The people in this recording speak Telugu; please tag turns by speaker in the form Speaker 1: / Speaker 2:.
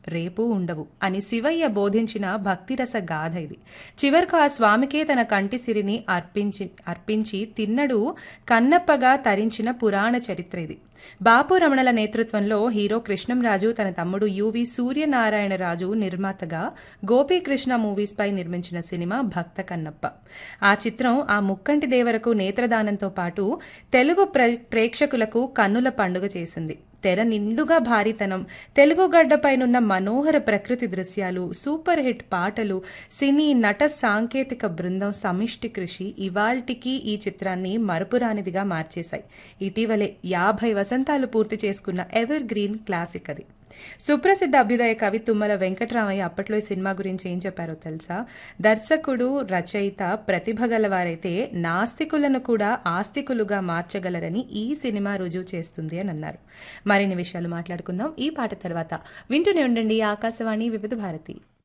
Speaker 1: రేపు ఉండవు అని శివయ్య బోధించిన భక్తిరస గాథ ఇది చివరకు ఆ స్వామికే తన కంటి సిరిని అర్పించి అర్పించి తిన్నడు కన్నప్పగా తరించిన పురాణ చరిత్ర ఇది బాపు రమణల నేతృత్వంలో హీరో కృష్ణంరాజు తన తమ్ముడు యువి సూర్యనారాయణరాజు నిర్మాతగా గోపీకృష్ణ మూవీస్ పై నిర్మించిన సినిమా భక్త కన్నప్ప ఆ చిత్రం ఆ ముక్కంటి దేవరకు నేత్రదానంతో పాటు తెలుగు ప్రే- ప్రేక్షకులకు కన్నుల పండుగ చేసింది తెర నిండుగా భారీతనం తెలుగు గడ్డపైనున్న మనోహర ప్రకృతి దృశ్యాలు సూపర్ హిట్ పాటలు సినీ నట సాంకేతిక బృందం సమిష్టి కృషి ఇవాల్టికి ఈ చిత్రాన్ని మరపురానిదిగా మార్చేశాయి ఇటీవలే యాభై వసంతాలు పూర్తి చేసుకున్న ఎవర్ గ్రీన్ క్లాసిక్ అది సుప్రసిద్ధ అభ్యుదయ కవి తుమ్మల వెంకటరామయ్య అప్పట్లో ఈ సినిమా గురించి ఏం చెప్పారో తెలుసా దర్శకుడు రచయిత ప్రతిభ గలవారైతే నాస్తికులను కూడా ఆస్తికులుగా మార్చగలరని ఈ సినిమా రుజువు చేస్తుంది అని అన్నారు మరిన్ని విషయాలు మాట్లాడుకుందాం ఈ పాట తర్వాత వింటూనే ఉండండి ఆకాశవాణి వివిధ భారతి